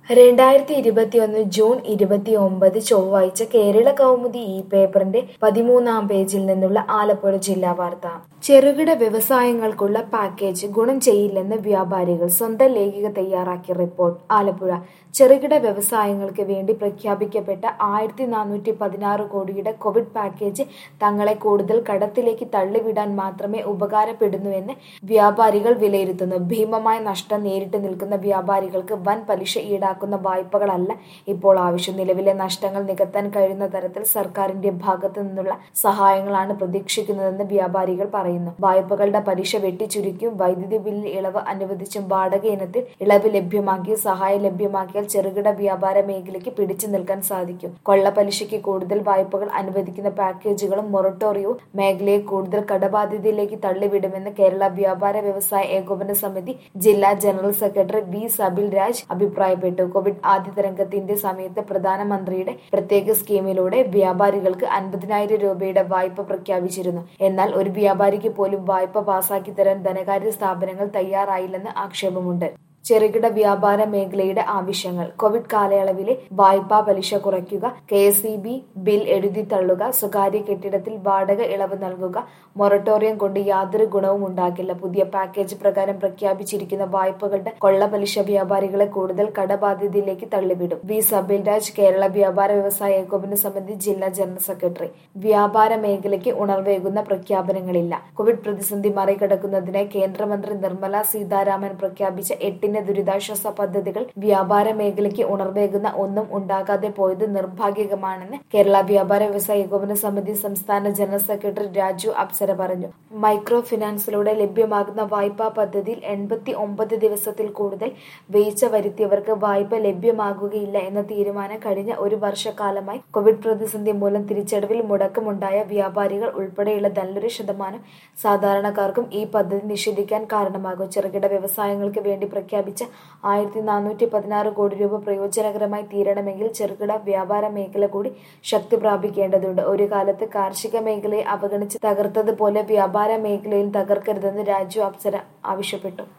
രണ്ടായിരത്തി ഇരുപത്തിയൊന്ന് ജൂൺ ഇരുപത്തിയൊമ്പത് ചൊവ്വാഴ്ച കേരള കൗമുദി ഈ പേപ്പറിന്റെ പതിമൂന്നാം പേജിൽ നിന്നുള്ള ആലപ്പുഴ ജില്ലാ വാർത്ത ചെറുകിട വ്യവസായങ്ങൾക്കുള്ള പാക്കേജ് ഗുണം ചെയ്യില്ലെന്ന് വ്യാപാരികൾ സ്വന്തം ലേഖിക തയ്യാറാക്കിയ റിപ്പോർട്ട് ആലപ്പുഴ ചെറുകിട വ്യവസായങ്ങൾക്ക് വേണ്ടി പ്രഖ്യാപിക്കപ്പെട്ട ആയിരത്തി നാനൂറ്റി പതിനാറ് കോടിയുടെ കോവിഡ് പാക്കേജ് തങ്ങളെ കൂടുതൽ കടത്തിലേക്ക് തള്ളിവിടാൻ മാത്രമേ ഉപകാരപ്പെടുന്നുവെന്ന് വ്യാപാരികൾ വിലയിരുത്തുന്നു ഭീമമായ നഷ്ടം നേരിട്ട് നിൽക്കുന്ന വ്യാപാരികൾക്ക് വൻ പലിശ ഈടാക്കുന്ന വായ്പകളല്ല ഇപ്പോൾ ആവശ്യം നിലവിലെ നഷ്ടങ്ങൾ നികത്താൻ കഴിയുന്ന തരത്തിൽ സർക്കാരിന്റെ ഭാഗത്തു നിന്നുള്ള സഹായങ്ങളാണ് പ്രതീക്ഷിക്കുന്നതെന്ന് വ്യാപാരികൾ പറയുന്നു വായ്പകളുടെ പലിശ വെട്ടിച്ചുരുക്കിയും വൈദ്യുതി ബില്ലിൽ ഇളവ് അനുവദിച്ചും വാടക ഇനത്തിൽ ഇളവ് ലഭ്യമാക്കിയും സഹായം ലഭ്യമാക്കിയാൽ ചെറുകിട വ്യാപാര മേഖലയ്ക്ക് പിടിച്ചു നിൽക്കാൻ സാധിക്കും കൊള്ളപ്പലിശയ്ക്ക് കൂടുതൽ വായ്പകൾ അനുവദിക്കുന്ന പാക്കേജുകളും മൊറട്ടോറിയവും മേഖലയെ കൂടുതൽ കടബാധ്യതയിലേക്ക് തള്ളിവിടുമെന്ന് കേരള വ്യാപാര വ്യവസായ ഏകോപന സമിതി ജില്ലാ general secretary V Sabil Raj അഭിപ്രായപ്പെട്ടു കോവിഡ് ആദ്യ തരംഗത്തിന്റെ സമയത്ത് പ്രധാനമന്ത്രിയുടെ പ്രത്യേക സ്കീമിലൂടെ വ്യാപാരികൾക്ക് അൻപതിനായിരം രൂപയുടെ വായ്പ പ്രഖ്യാപിച്ചിരുന്നു എന്നാൽ ഒരു വ്യാപാരിക്ക് പോലും വായ്പ പാസാക്കി തരാൻ ധനകാര്യ സ്ഥാപനങ്ങൾ തയ്യാറായില്ലെന്ന് ആക്ഷേപമുണ്ട് ചെറുകിട വ്യാപാര മേഖലയുടെ ആവശ്യങ്ങൾ കോവിഡ് കാലയളവിലെ വായ്പാ പലിശ കുറയ്ക്കുക K S E B bill എഴുതി തള്ളുക സ്വകാര്യ കെട്ടിടത്തിൽ വാടക ഇളവ് നൽകുക മൊറട്ടോറിയം കൊണ്ട് യാതൊരു ഗുണവും ഉണ്ടാക്കില്ല പുതിയ പാക്കേജ് പ്രകാരം പ്രഖ്യാപിച്ചിരിക്കുന്ന വായ്പകളുടെ കൊള്ളപലിശ വ്യാപാരികളെ കൂടുതൽ കടബാധ്യതയിലേക്ക് തള്ളിവിടും വി സബിൽ രാജ് കേരള വ്യാപാര വ്യവസായ ഏകോപന സമിതി ജില്ലാ ജനറൽ സെക്രട്ടറി വ്യാപാര മേഖലയ്ക്ക് ഉണർവേകുന്ന പ്രഖ്യാപനങ്ങളില്ല കോവിഡ് പ്രതിസന്ധി മറികടക്കുന്നതിനായി കേന്ദ്രമന്ത്രി നിർമ്മല സീതാരാമൻ പ്രഖ്യാപിച്ച എട്ടിന് ദുരിതാശ്വാസ പദ്ധതികൾ വ്യാപാര മേഖലയ്ക്ക് ഉണർവേകുന്ന ഒന്നും ഉണ്ടാകാതെ പോയത് നിർഭാഗ്യകമാണെന്ന് കേരള വ്യാപാര വ്യവസായ ഏകോപന സമിതി സംസ്ഥാന ജനറൽ സെക്രട്ടറി രാജു അപ്സര പറഞ്ഞു മൈക്രോ ഫിനാൻസിലൂടെ ലഭ്യമാകുന്ന വായ്പാ പദ്ധതിയിൽ എൺപത്തി ഒമ്പത് ദിവസത്തിൽ കൂടുതൽ വീഴ്ച വരുത്തിയവർക്ക് വായ്പ ലഭ്യമാകുകയില്ല എന്ന തീരുമാനം കഴിഞ്ഞ ഒരു വർഷക്കാലമായി കോവിഡ് പ്രതിസന്ധി മൂലം തിരിച്ചടവിൽ മുടക്കമുണ്ടായ വ്യാപാരികൾ ഉൾപ്പെടെയുള്ള നല്ലൊരു ശതമാനം സാധാരണക്കാർക്കും ഈ പദ്ധതി നിഷേധിക്കാൻ കാരണമാകും ചെറുകിട വ്യവസായങ്ങൾക്ക് വേണ്ടി പ്രഖ്യാപിച്ച ആയിരത്തി നാനൂറ്റി പതിനാറ് കോടി രൂപ പ്രയോജനകരമായി തീരണമെങ്കിൽ ചെറുകിട വ്യാപാര മേഖല കൂടി ശക്തി പ്രാപിക്കേണ്ടതുണ്ട് ഒരു കാലത്ത് കാർഷിക മേഖലയെ അവഗണിച്ച് തകർത്തതുപോലെ വ്യാപാര മേഖലയിൽ തകർക്കരുതെന്ന് രാജു അപ്സര ആവശ്യപ്പെട്ടു